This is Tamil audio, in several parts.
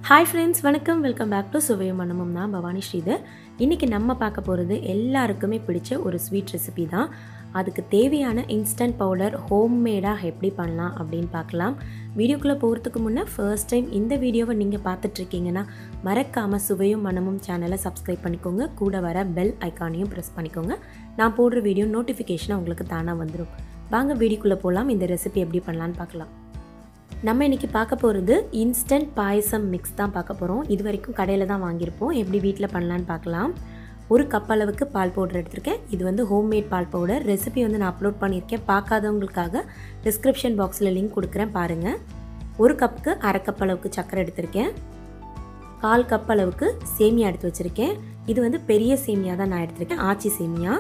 ஹாய் ஃப்ரெண்ட்ஸ் வணக்கம் வெல்கம் பேக் டு சுவையும் மனமும் தான் பவானி ஸ்ரீதர் இன்றைக்கி நம்ம பார்க்க போகிறது எல்லாருக்குமே பிடிச்ச ஒரு ஸ்வீட் ரெசிபி தான் அதுக்கு தேவையான இன்ஸ்டன்ட் பவுடர் ஹோம்மேடாக எப்படி பண்ணலாம் அப்படின்னு பார்க்கலாம் வீடியோக்குள்ளே போகிறதுக்கு முன்னே ஃபர்ஸ்ட் டைம் இந்த வீடியோவை நீங்கள் பார்த்துட்ருக்கீங்கன்னா மறக்காமல் சுவையும் மனமும் சேனலை சப்ஸ்கிரைப் பண்ணிக்கோங்க கூட வர பெல் ஐக்கானையும் ப்ரெஸ் பண்ணிக்கோங்க நான் போடுற வீடியோ நோட்டிஃபிகேஷன் உங்களுக்கு தானாக வந்துடும் வாங்க வீடியோக்குள்ளே போகலாம் இந்த ரெசிபி எப்படி பண்ணலான்னு பார்க்கலாம் நம்ம இன்றைக்கி பார்க்க போகிறது இன்ஸ்டன்ட் பாயசம் மிக்ஸ் தான் பார்க்க போகிறோம் இது வரைக்கும் கடையில் தான் வாங்கியிருப்போம் எப்படி வீட்டில் பண்ணலான்னு பார்க்கலாம் ஒரு கப் அளவுக்கு பால் பவுடர் எடுத்திருக்கேன் இது வந்து ஹோம்மேட் பால் பவுடர் ரெசிபி வந்து நான் அப்லோட் பண்ணியிருக்கேன் பார்க்காதவங்களுக்காக டிஸ்கிரிப்ஷன் பாக்ஸில் லிங்க் கொடுக்குறேன் பாருங்கள் ஒரு கப்புக்கு அரை கப் அளவுக்கு சர்க்கரை எடுத்திருக்கேன் கால் கப் அளவுக்கு சேமியா எடுத்து வச்சுருக்கேன் இது வந்து பெரிய சேமியா தான் நான் எடுத்திருக்கேன் ஆச்சி சேமியா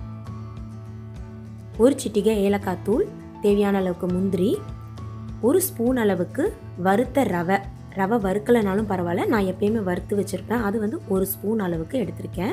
ஒரு சிட்டிகை ஏலக்காய் தூள் தேவையான அளவுக்கு முந்திரி ஒரு ஸ்பூன் அளவுக்கு வறுத்த ரவை ரவை வறுக்கலைனாலும் பரவாயில்ல நான் எப்பயுமே வறுத்து வச்சுருப்பேன் அது வந்து ஒரு ஸ்பூன் அளவுக்கு எடுத்திருக்கேன்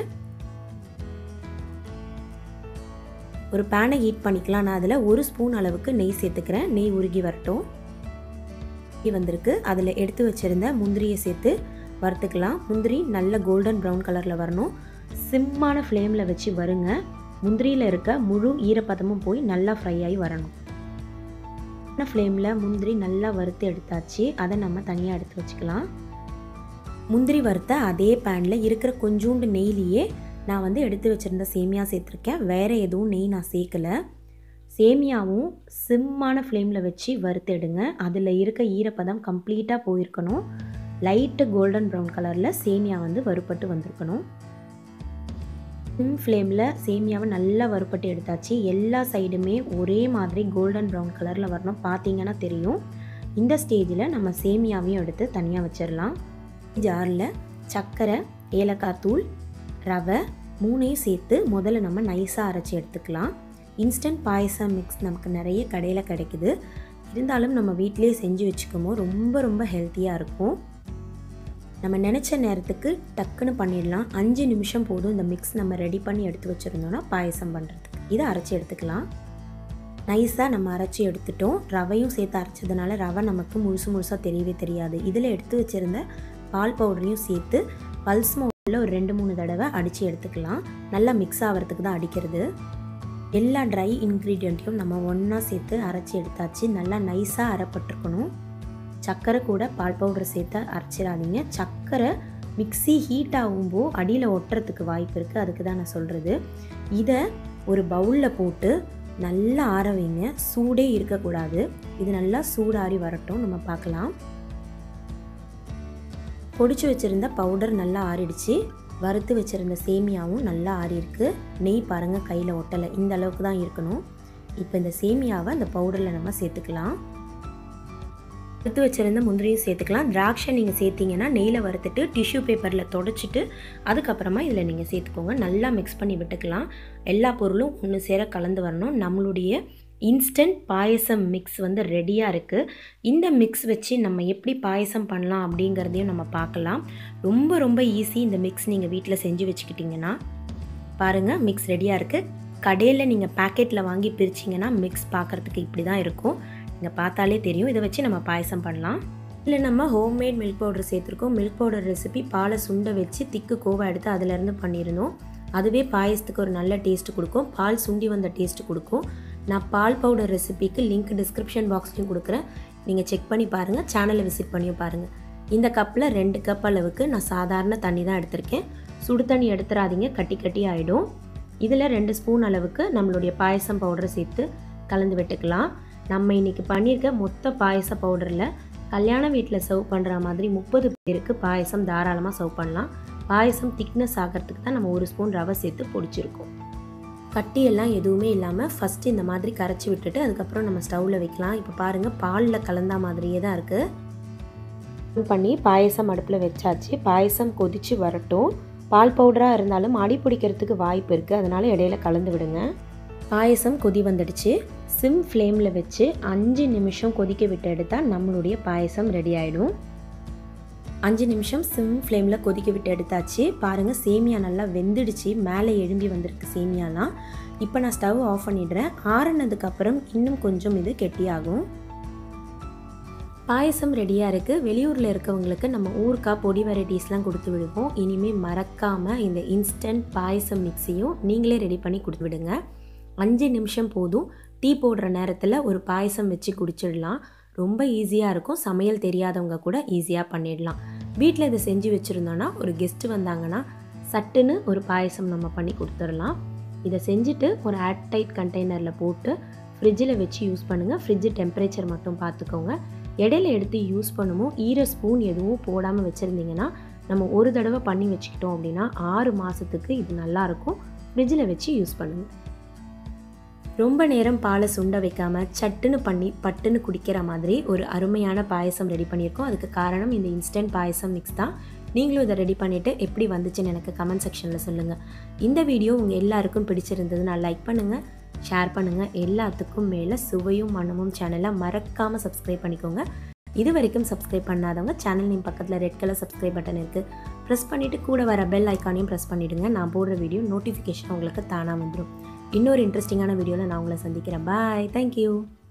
ஒரு பேனை ஹீட் பண்ணிக்கலாம் நான் அதில் ஒரு ஸ்பூன் அளவுக்கு நெய் சேர்த்துக்கிறேன் நெய் உருகி வரட்டும் வந்திருக்கு அதில் எடுத்து வச்சுருந்த முந்திரியை சேர்த்து வறுத்துக்கலாம் முந்திரி நல்ல கோல்டன் ப்ரௌன் கலரில் வரணும் சிம்மான ஃப்ளேமில் வச்சு வருங்க முந்திரியில் இருக்க முழு ஈரப்பதமும் போய் நல்லா ஃப்ரை ஆகி வரணும் சின்ன ஃப்ளேமில் முந்திரி நல்லா வறுத்து எடுத்தாச்சு அதை நம்ம தனியாக எடுத்து வச்சுக்கலாம் முந்திரி வறுத்த அதே பேனில் இருக்கிற கொஞ்சோண்டு நெய்லியே நான் வந்து எடுத்து வச்சுருந்த சேமியா சேர்த்துருக்கேன் வேறு எதுவும் நெய் நான் சேர்க்கலை சேமியாவும் சிம்மான ஃப்ளேமில் வச்சு வறுத்து எடுங்க அதில் இருக்க ஈரப்பதம் கம்ப்ளீட்டாக போயிருக்கணும் லைட்டு கோல்டன் ப்ரௌன் கலரில் சேமியா வந்து வறுப்பட்டு வந்திருக்கணும் சிம் ஃப்ளேமில் சேமியாவை நல்லா வறுப்பட்டு எடுத்தாச்சு எல்லா சைடுமே ஒரே மாதிரி கோல்டன் ப்ரௌன் கலரில் வரணும் பார்த்தீங்கன்னா தெரியும் இந்த ஸ்டேஜில் நம்ம சேமியாவையும் எடுத்து தனியாக வச்சிடலாம் ஜாரில் சர்க்கரை ஏலக்காய் தூள் ரவை மூணையும் சேர்த்து முதல்ல நம்ம நைஸாக அரைச்சி எடுத்துக்கலாம் இன்ஸ்டன்ட் பாயசம் மிக்ஸ் நமக்கு நிறைய கடையில் கிடைக்குது இருந்தாலும் நம்ம வீட்டிலே செஞ்சு வச்சுக்கோமோ ரொம்ப ரொம்ப ஹெல்த்தியாக இருக்கும் நம்ம நினச்ச நேரத்துக்கு டக்குன்னு பண்ணிடலாம் அஞ்சு நிமிஷம் போதும் இந்த மிக்ஸ் நம்ம ரெடி பண்ணி எடுத்து வச்சுருந்தோன்னா பாயசம் பண்ணுறதுக்கு இதை அரைச்சி எடுத்துக்கலாம் நைஸாக நம்ம அரைச்சி எடுத்துட்டோம் ரவையும் சேர்த்து அரைச்சதுனால ரவை நமக்கு முழுசு முழுசாக தெரியவே தெரியாது இதில் எடுத்து வச்சுருந்த பால் பவுடரையும் சேர்த்து பல்ஸ் மோடில் ஒரு ரெண்டு மூணு தடவை அடித்து எடுத்துக்கலாம் நல்லா மிக்ஸ் ஆகிறதுக்கு தான் அடிக்கிறது எல்லா ட்ரை இன்க்ரீடியண்ட்டையும் நம்ம ஒன்றா சேர்த்து அரைச்சி எடுத்தாச்சு நல்லா நைஸாக அரைப்பட்டிருக்கணும் சர்க்கரை கூட பால் பவுடர் சேர்த்து அரைச்சிடாதீங்க சர்க்கரை மிக்சி ஹீட் ஆகும்போது அடியில் ஒட்டுறதுக்கு வாய்ப்பு இருக்குது அதுக்கு தான் நான் சொல்கிறது இதை ஒரு பவுலில் போட்டு நல்லா ஆற வைங்க சூடே இருக்கக்கூடாது இது நல்லா சூடாறி வரட்டும் நம்ம பார்க்கலாம் பொடிச்சு வச்சுருந்த பவுடர் நல்லா ஆறிடுச்சு வறுத்து வச்சுருந்த சேமியாவும் நல்லா ஆறியிருக்கு நெய் பாருங்கள் கையில் ஒட்டலை இந்த அளவுக்கு தான் இருக்கணும் இப்போ இந்த சேமியாவை அந்த பவுடரில் நம்ம சேர்த்துக்கலாம் எடுத்து வச்சுருந்த முந்திரியும் சேர்த்துக்கலாம் திராட்சை நீங்கள் சேர்த்திங்கன்னா நெய்யில் வறுத்துட்டு டிஷ்யூ பேப்பரில் தொடச்சிட்டு அதுக்கப்புறமா இதில் நீங்கள் சேர்த்துக்கோங்க நல்லா மிக்ஸ் பண்ணி விட்டுக்கலாம் எல்லா பொருளும் ஒன்று சேர கலந்து வரணும் நம்மளுடைய இன்ஸ்டன்ட் பாயசம் மிக்ஸ் வந்து ரெடியாக இருக்குது இந்த மிக்ஸ் வச்சு நம்ம எப்படி பாயசம் பண்ணலாம் அப்படிங்கிறதையும் நம்ம பார்க்கலாம் ரொம்ப ரொம்ப ஈஸி இந்த மிக்ஸ் நீங்கள் வீட்டில் செஞ்சு வச்சுக்கிட்டிங்கன்னா பாருங்கள் மிக்ஸ் ரெடியாக இருக்குது கடையில் நீங்கள் பேக்கெட்டில் வாங்கி பிரிச்சிங்கன்னா மிக்ஸ் பார்க்குறதுக்கு இப்படி தான் இருக்கும் நீங்கள் பார்த்தாலே தெரியும் இதை வச்சு நம்ம பாயசம் பண்ணலாம் இல்லை நம்ம ஹோம்மேட் மில்க் பவுடர் சேர்த்துருக்கோம் மில்க் பவுடர் ரெசிபி பாலை சுண்டை வச்சு திக்கு கோவா எடுத்து அதிலேருந்து பண்ணியிருந்தோம் அதுவே பாயசத்துக்கு ஒரு நல்ல டேஸ்ட் கொடுக்கும் பால் சுண்டி வந்த டேஸ்ட் கொடுக்கும் நான் பால் பவுடர் ரெசிபிக்கு லிங்க் டிஸ்கிரிப்ஷன் பாக்ஸ்லையும் கொடுக்குறேன் நீங்கள் செக் பண்ணி பாருங்கள் சேனலை விசிட் பண்ணியும் பாருங்கள் இந்த கப்பில் ரெண்டு கப் அளவுக்கு நான் சாதாரண தண்ணி தான் எடுத்திருக்கேன் சுடு தண்ணி எடுத்துடாதீங்க கட்டி கட்டி ஆகிடும் இதில் ரெண்டு ஸ்பூன் அளவுக்கு நம்மளுடைய பாயசம் பவுடரை சேர்த்து கலந்து விட்டுக்கலாம் நம்ம இன்றைக்கி பண்ணியிருக்க மொத்த பாயச பவுடரில் கல்யாண வீட்டில் சர்வ் பண்ணுற மாதிரி முப்பது பேருக்கு பாயசம் தாராளமாக சர்வ் பண்ணலாம் பாயசம் திக்னஸ் ஆகிறதுக்கு தான் நம்ம ஒரு ஸ்பூன் ரவை சேர்த்து பொடிச்சிருக்கோம் கட்டியெல்லாம் எதுவுமே இல்லாமல் ஃபஸ்ட்டு இந்த மாதிரி கரைச்சி விட்டுட்டு அதுக்கப்புறம் நம்ம ஸ்டவ்வில் வைக்கலாம் இப்போ பாருங்கள் பாலில் கலந்தா மாதிரியே தான் இருக்குது பண்ணி பாயசம் அடுப்பில் வச்சாச்சு பாயசம் கொதித்து வரட்டும் பால் பவுடராக இருந்தாலும் அடி பிடிக்கிறதுக்கு வாய்ப்பு இருக்குது அதனால் இடையில கலந்து விடுங்க பாயசம் கொதி வந்துடுச்சு சிம் ஃப்ளேமில் வச்சு அஞ்சு நிமிஷம் கொதிக்க விட்டு எடுத்தால் நம்மளுடைய பாயசம் ரெடி ஆகிடும் அஞ்சு நிமிஷம் சிம் ஃப்ளேமில் கொதிக்க விட்டு எடுத்தாச்சு பாருங்கள் சேமியா நல்லா வெந்துடுச்சு மேலே எழும்பி வந்திருக்கு சேமியாலாம் இப்போ நான் ஸ்டவ் ஆஃப் பண்ணிடுறேன் ஆறுனதுக்கப்புறம் இன்னும் கொஞ்சம் இது கெட்டியாகும் பாயசம் ரெடியாக இருக்குது வெளியூரில் இருக்கவங்களுக்கு நம்ம ஊருக்கா பொடி வெரைட்டிஸ்லாம் கொடுத்து விடுவோம் இனிமேல் மறக்காமல் இந்த இன்ஸ்டன்ட் பாயசம் மிக்ஸையும் நீங்களே ரெடி பண்ணி கொடுத்து விடுங்க அஞ்சு நிமிஷம் போதும் டீ போடுற நேரத்தில் ஒரு பாயசம் வச்சு குடிச்சிடலாம் ரொம்ப ஈஸியாக இருக்கும் சமையல் தெரியாதவங்க கூட ஈஸியாக பண்ணிடலாம் வீட்டில் இதை செஞ்சு வச்சுருந்தோன்னா ஒரு கெஸ்ட்டு வந்தாங்கன்னா சட்டுன்னு ஒரு பாயசம் நம்ம பண்ணி கொடுத்துடலாம் இதை செஞ்சுட்டு ஒரு ஏர்டைட் கண்டெய்னரில் போட்டு ஃப்ரிட்ஜில் வச்சு யூஸ் பண்ணுங்கள் ஃப்ரிட்ஜு டெம்பரேச்சர் மட்டும் பார்த்துக்கோங்க இடையில எடுத்து யூஸ் பண்ணுமோ ஈர ஸ்பூன் எதுவும் போடாமல் வச்சுருந்தீங்கன்னா நம்ம ஒரு தடவை பண்ணி வச்சுக்கிட்டோம் அப்படின்னா ஆறு மாதத்துக்கு இது நல்லாயிருக்கும் ஃப்ரிட்ஜில் வச்சு யூஸ் பண்ணுங்கள் ரொம்ப நேரம் பாலை சுண்ட வைக்காமல் சட்டுன்னு பண்ணி பட்டுன்னு குடிக்கிற மாதிரி ஒரு அருமையான பாயசம் ரெடி பண்ணியிருக்கோம் அதுக்கு காரணம் இந்த இன்ஸ்டன்ட் பாயசம் மிக்ஸ் தான் நீங்களும் இதை ரெடி பண்ணிவிட்டு எப்படி வந்துச்சுன்னு எனக்கு கமெண்ட் செக்ஷனில் சொல்லுங்கள் இந்த வீடியோ உங்கள் எல்லாருக்கும் பிடிச்சிருந்ததுன்னா லைக் பண்ணுங்கள் ஷேர் பண்ணுங்கள் எல்லாத்துக்கும் மேலே சுவையும் மனமும் சேனலை மறக்காமல் சப்ஸ்கிரைப் பண்ணிக்கோங்க இது வரைக்கும் சப்ஸ்கிரைப் பண்ணாதவங்க சேனல் நேம் பக்கத்தில் ரெட் கலர் சப்ஸ்கிரைப் பட்டன் இருக்குது ப்ரெஸ் பண்ணிவிட்டு கூட வர பெல் ஐக்கானையும் ப்ரெஸ் பண்ணிவிடுங்க நான் போடுற வீடியோ நோட்டிஃபிகேஷன் உங்களுக்கு தானாக வந்துடும் இன்னொரு இன்ட்ரெஸ்டிங்கான வீடியோவில் நான் உங்களை சந்திக்கிறேன் பாய் தேங்க்யூ